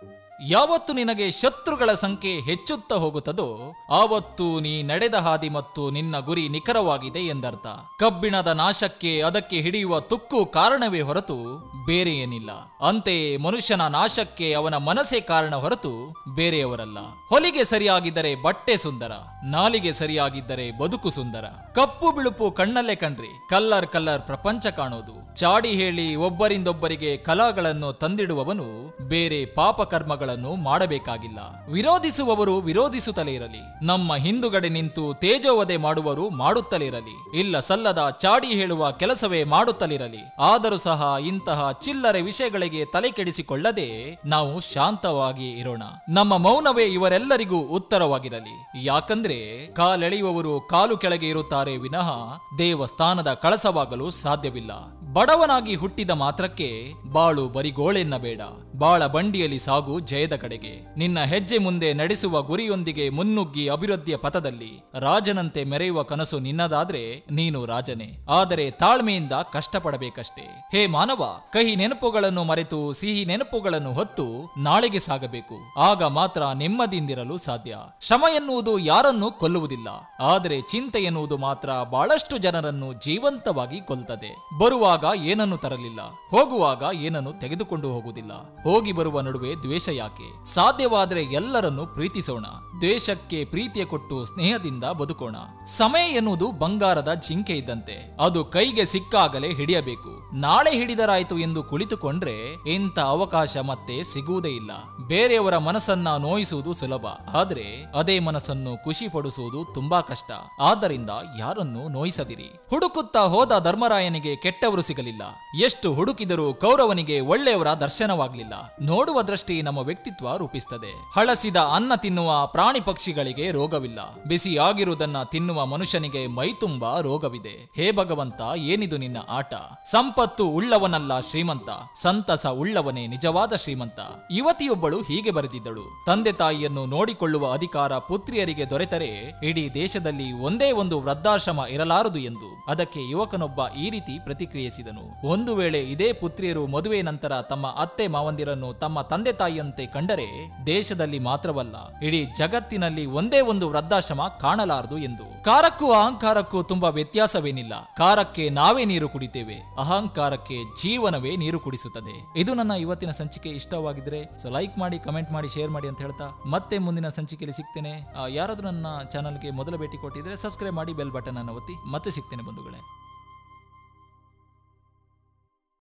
ಯಾವತ್ತು ನಿನಗೆ ಶತ್ರುಗಳ ಸಂಖ್ಯೆ ಹೆಚ್ಚುತ್ತಾ ಹೋಗುತ್ತದೋ ಆವತ್ತು ನೀ ನಡೆದ ಹಾದಿ ಮತ್ತು ನಿನ್ನ ಗುರಿ ನಿಖರವಾಗಿದೆ ಎಂದರ್ಥ ಕಬ್ಬಿಣದ ನಾಶಕ್ಕೆ ಅದಕ್ಕೆ ಹಿಡಿಯುವ ತುಕ್ಕು ಕಾರಣವೇ ಹೊರತು ಬೇರೆ ಏನಿಲ್ಲ ಅಂತೆಯೇ ಮನುಷ್ಯನ ನಾಶಕ್ಕೆ ಅವನ ಮನಸ್ಸೇ ಕಾರಣ ಹೊರತು ಬೇರೆಯವರಲ್ಲ ಹೊಲಿಗೆ ಸರಿಯಾಗಿದ್ದರೆ ಬಟ್ಟೆ ಸುಂದರ ನಾಲಿಗೆ ಸರಿಯಾಗಿದ್ದರೆ ಬದುಕು ಸುಂದರ ಕಪ್ಪು ಬಿಳುಪು ಕಣ್ಣಲ್ಲೇ ಕಣ್ರಿ ಕಲ್ಲರ್ ಕಲ್ಲರ್ ಪ್ರಪಂಚ ಕಾಣೋದು ಚಾಡಿ ಹೇಳಿ ಒಬ್ಬರಿಂದೊಬ್ಬರಿಗೆ ಕಲಾಗಳನ್ನು ತಂದಿಡುವವನು ಬೇರೆ ಪಾಪ ಕರ್ಮಗಳನ್ನು ಮಾಡಬೇಕಾಗಿಲ್ಲ ವಿರೋಧಿಸುವವರು ವಿರೋಧಿಸುತ್ತಲೇ ಇರಲಿ ನಮ್ಮ ಹಿಂದುಗಡೆ ನಿಂತು ತೇಜೋವಧೆ ಮಾಡುವರು ಮಾಡುತ್ತಲೇ ಇರಲಿ ಇಲ್ಲ ಸಲ್ಲದ ಚಾಡಿ ಹೇಳುವ ಕೆಲಸವೇ ಮಾಡುತ್ತಲಿರಲಿ ಆದರೂ ಸಹ ಇಂತಹ ಚಿಲ್ಲರೆ ವಿಷಯಗಳಿಗೆ ತಲೆ ಕೆಡಿಸಿಕೊಳ್ಳದೆ ನಾವು ಶಾಂತವಾಗಿ ಇರೋಣ ನಮ್ಮ ಮೌನವೇ ಇವರೆಲ್ಲರಿಗೂ ಉತ್ತರವಾಗಿರಲಿ ಯಾಕಂದ್ರೆ ಕಾಲೆಳೆಯುವವರು ಕಾಲು ಕೆಳಗೆ ಇರುತ್ತಾರೆ ವಿನಃ ದೇವಸ್ಥಾನದ ಕಳಸವಾಗಲು ಸಾಧ್ಯವಿಲ್ಲ ಬಡವನಾಗಿ ಹುಟ್ಟಿದ ಮಾತ್ರಕ್ಕೆ ಬಾಳು ಬರಿಗೋಳೆನ್ನಬೇಡ ಬಾಳ ಬಂಡಿಯಲ್ಲಿ ಸಾಗು ಜಯದ ಕಡೆಗೆ ನಿನ್ನ ಹೆಜ್ಜೆ ಮುಂದೆ ನಡೆಸುವ ಗುರಿಯೊಂದಿಗೆ ಮುನ್ನುಗ್ಗಿ ಅಭಿವೃದ್ಧಿಯ ಪಥದಲ್ಲಿ ರಾಜನಂತೆ ಮೆರೆಯುವ ಕನಸು ನಿನ್ನದಾದ್ರೆ ನೀನು ರಾಜನೇ ಆದರೆ ತಾಳ್ಮೆಯಿಂದ ಕಷ್ಟಪಡಬೇಕಷ್ಟೇ ಹೇ ಮಾನವ ಕಹಿ ನೆನಪುಗಳನ್ನು ಮರೆತು ಸಿಹಿ ನೆನಪುಗಳನ್ನು ಹೊತ್ತು ನಾಳೆಗೆ ಸಾಗಬೇಕು ಆಗ ಮಾತ್ರ ನೆಮ್ಮದಿಯಿಂದಿರಲು ಸಾಧ್ಯ ಶ್ರಮ ಎನ್ನುವುದು ಯಾರನ್ನೂ ಕೊಲ್ಲುವುದಿಲ್ಲ ಆದರೆ ಚಿಂತೆ ಎನ್ನುವುದು ಮಾತ್ರ ಬಹಳಷ್ಟು ಜನರನ್ನು ಜೀವಂತವಾಗಿ ಕೊಲ್ತದೆ ಬರುವಾಗ ಏನನ್ನು ತರಲಿಲ್ಲ ಹೋಗುವಾಗ ಏನನ್ನು ತೆಗೆದುಕೊಂಡು ಹೋಗುವುದಿಲ್ಲ ಹೋಗಿ ಬರುವ ನಡುವೆ ದ್ವೇಷ ಯಾಕೆ ಸಾಧ್ಯವಾದರೆ ಎಲ್ಲರನ್ನು ಪ್ರೀತಿಸೋಣ ದ್ವೇಷಕ್ಕೆ ಪ್ರೀತಿಯ ಕೊಟ್ಟು ಸ್ನೇಹದಿಂದ ಬದುಕೋಣ ಸಮಯ ಎನ್ನುವುದು ಬಂಗಾರದ ಜಿಂಕೆ ಇದ್ದಂತೆ ಅದು ಕೈಗೆ ಸಿಕ್ಕಾಗಲೇ ಹಿಡಿಯಬೇಕು ನಾಳೆ ಹಿಡಿದರಾಯ್ತು ಎಂದು ಕುಳಿತುಕೊಂಡ್ರೆ ಇಂಥ ಅವಕಾಶ ಮತ್ತೆ ಸಿಗುವುದೇ ಇಲ್ಲ ಬೇರೆಯವರ ಮನಸ್ಸನ್ನ ನೋಯಿಸುವುದು ಸುಲಭ ಆದ್ರೆ ಅದೇ ಮನಸ್ಸನ್ನು ಖುಷಿ ಪಡಿಸುವುದು ತುಂಬಾ ಕಷ್ಟ ಆದ್ದರಿಂದ ಯಾರನ್ನು ನೋಯಿಸದಿರಿ ಹುಡುಕುತ್ತಾ ಹೋದ ಧರ್ಮರಾಯನಿಗೆ ಕೆಟ್ಟವರು ಸಿಗಲಿಲ್ಲ ಎಷ್ಟು ಹುಡುಕಿದರೂ ಕೌರವನಿಗೆ ಒಳ್ಳೆಯವರ ದರ್ಶನವಾಗಲಿಲ್ಲ ನೋಡುವ ದೃಷ್ಟಿ ನಮ್ಮ ವ್ಯಕ್ತಿತ್ವ ರೂಪಿಸ್ತದೆ ಹಳಸಿದ ಅನ್ನ ತಿನ್ನುವ ಪ್ರಾಣಿ ಪಕ್ಷಿಗಳಿಗೆ ರೋಗವಿಲ್ಲ ಬಿಸಿ ಆಗಿರುವುದನ್ನ ತಿನ್ನುವ ಮನುಷ್ಯನಿಗೆ ಮೈತುಂಬಾ ರೋಗವಿದೆ ಹೇ ಭಗವಂತ ಏನಿದು ನಿನ್ನ ಆಟ ಸಂಪತ್ತು ಉಳ್ಳವನಲ್ಲ ಶ್ರೀಮಂತ ಸಂತಸ ಉಳ್ಳವನೇ ನಿಜವಾದ ಶ್ರೀಮಂತ ಯುವತಿಯೊಬ್ಬಳು ಹೀಗೆ ಬರೆದಿದ್ದಳು ತಂದೆ ತಾಯಿಯನ್ನು ನೋಡಿಕೊಳ್ಳುವ ಅಧಿಕಾರ ಪುತ್ರಿಯರಿಗೆ ದೊರೆತರೆ ಇಡೀ ದೇಶದಲ್ಲಿ ಒಂದೇ ಒಂದು ವೃದ್ಧಾಶ್ರಮ ಇರಲಾರದು ಎಂದು ಅದಕ್ಕೆ ಯುವಕನೊಬ್ಬ ಈ ರೀತಿ ಪ್ರತಿಕ್ರಿಯಿಸಿದನು ಒಂದು ವೇಳೆ ಇದೇ ಪುತ್ರಿಯರು ಮದುವೆ ನಂತರ ತಮ್ಮ ಅತ್ತೆ ಮಾವಂದಿರನ್ನು ತಮ್ಮ ತಂದೆ ತಾಯಿಯಂತೆ ಕಂಡರೆ ದೇಶದಲ್ಲಿ ಮಾತ್ರವಲ್ಲ ಇಡೀ ಜಗತ್ತಿನಲ್ಲಿ ಒಂದೇ ಒಂದು ವೃದ್ಧಾಶ್ರಮ ಕಾಣಲಾರದು ಎಂದು ಕಾರಕ್ಕೂ ಅಹಂಕಾರಕ್ಕೂ ತುಂಬಾ ವ್ಯತ್ಯಾಸವೇನಿಲ್ಲ ಕಾರಕ್ಕೆ ನಾವೇ ನೀರು ಕುಡಿತೇವೆ ಅಹಂಕಾರಕ್ಕೆ ಜೀವನವೇ ನೀರು ಕುಡಿಸುತ್ತದೆ ಇದು ನನ್ನ ಇವತ್ತಿನ ಸಂಚಿಕೆ ಇಷ್ಟವಾಗಿದ್ರೆ ಸೊ ಲೈಕ್ ಮಾಡಿ ಕಮೆಂಟ್ ಮಾಡಿ ಶೇರ್ ಮಾಡಿ ಅಂತ ಹೇಳ್ತಾ ಮತ್ತೆ ಮುಂದಿನ ಸಂಚಿಕೆಯಲ್ಲಿ ಸಿಗ್ತೇನೆ ಆ, ಯಾರಾದ್ರೂ ನನ್ನ ಚಾನಲ್ಗೆ ಮೊದಲ ಭೇಟಿ ಕೊಟ್ಟಿದ್ರೆ ಸಬ್ಸ್ಕ್ರೈಬ್ ಮಾಡಿ ಬೆಲ್ ಬಟನ್ ಅನ್ನು ಒತ್ತಿ ಮತ್ತೆ ಸಿಗ್ತೇನೆ ಬಂಧುಗಳೇ